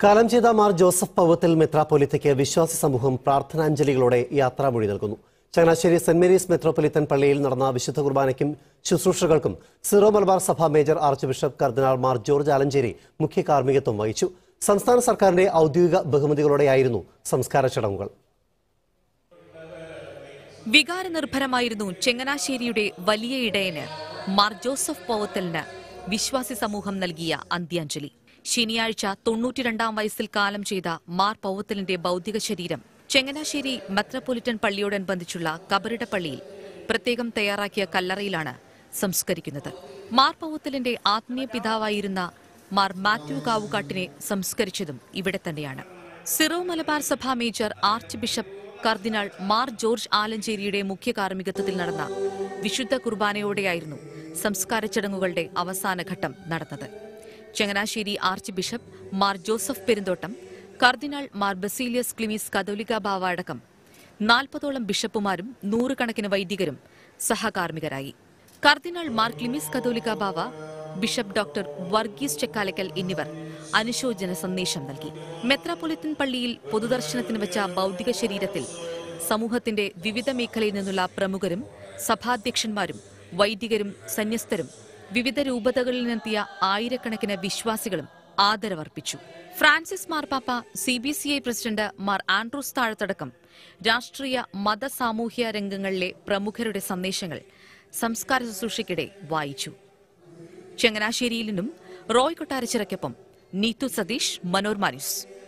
കാലം ചെയ്ത മാർ ജോസഫ് പൗവത്തിൽ മെത്രാപ്പൊലിത്തയ്ക്ക് വിശ്വാസി സമൂഹം പ്രാർത്ഥനാഞ്ജലികളോടെ യാത്രാമൊഴി നൽകുന്നു ചങ്ങനാശ്ശേരി സെന്റ് മേരീസ് മെത്രോപൊലിത്തൻ പള്ളിയിൽ നടന്ന വിശുദ്ധ കുർബാനയ്ക്കും ശുശ്രൂഷകൾക്കും സീറോ മലബാർ സഭ major archbishop cardinal Mar George Alencherry മുഖ്യ കാർമ്മികത്വം വഹിച്ചു സംസ്ഥാന സർക്കാരിന്റെ ഔദ്യോഗിക ബഹുമതികളോടെയായിരുന്നു സംസ്കാര ചടങ്ങുകൾ വികാരനിർഭരമായിരുന്നു ചെങ്ങനാശ്ശേരിയുടെ വലിയ ഇടയന് മാർ ജോസഫ് പോവത്തലിന് വിശ്വാസി സമൂഹം നൽകിയ അന്ത്യാഞ്ജലി ശനിയാഴ്ച തൊണ്ണൂറ്റിരണ്ടാം വയസ്സിൽ കാലം ചെയ്ത മാർ പൗവത്തലിന്റെ ഭൗതിക ശരീരം ചെങ്ങനാശ്ശേരി മെത്രോപൊലിറ്റൻ പള്ളിയോടനുബന്ധിച്ചുള്ള കബറിട പള്ളിയിൽ പ്രത്യേകം തയ്യാറാക്കിയ കല്ലറയിലാണ് സംസ്കരിക്കുന്നത് മാർ പൗവത്തലിന്റെ ആത്മീയ പിതാവായിരുന്ന മാർ മാത്യു കാവുകാട്ടിനെ സംസ്കരിച്ചതും ഇവിടെ തന്നെയാണ് സിറോ മലബാർ സഭ major archbishop cardinal Mar George ആലഞ്ചേരിയുടെ മുഖ്യ കാർമ്മികത്വത്തിൽ നടന്ന വിശുദ്ധ കുർബാനയോടെയായിരുന്നു സംസ്കാര ചടങ്ങുകളുടെ അവസാന ഘട്ടം നടന്നത് Changanassery archbishop Mar Joseph Perumthottam cardinal Mar Baselios Cleemis കത്തോലിക്ക ബാവ അടക്കം നാൽപ്പതോളം ബിഷപ്പുമാരും നൂറുകണക്കിന് വൈദികരും സഹകാർമ്മികരായി കർദിനാൾ മാർ ക്ലിമീസ് കത്തോലിക്ക ബാവ ബിഷപ്പ് ഡോക്ടർ വർഗീസ് ചെക്കാലക്കൽ എന്നിവർ അനുശോചന സന്ദേശം നൽകി മെത്രാപൊലിത്തൻ പള്ളിയിൽ പൊതുദർശനത്തിന് വെച്ച ഭൗതിക ശരീരത്തിൽ സമൂഹത്തിന്റെ വിവിധ മേഖലയിൽ നിന്നുള്ള പ്രമുഖരും സഭാധ്യക്ഷന്മാരും വൈദികരും സന്യസ്തരും വിവിധ രൂപതകളിൽ നിന്നെത്തിയ ആയിരക്കണക്കിന് വിശ്വാസികളും ആദരവർപ്പിച്ചു ഫ്രാൻസിസ് മാർപ്പാപ്പ C B C I president Mar Andrews താഴത്തടക്കം രാഷ്ട്രീയ മത സാമൂഹ്യ രംഗങ്ങളിലെ പ്രമുഖരുടെ സന്ദേശങ്ങൾ സംസ്കാര ശുശ്രൂഷയ്ക്കിടെ വായിച്ചു ചങ്ങനാശ്ശേരിയിൽ നിന്നും റോയ് കൊട്ടാരച്ചിറയ്ക്കൊപ്പം നീതു സതീഷ് മനോർമ ന്യൂസ്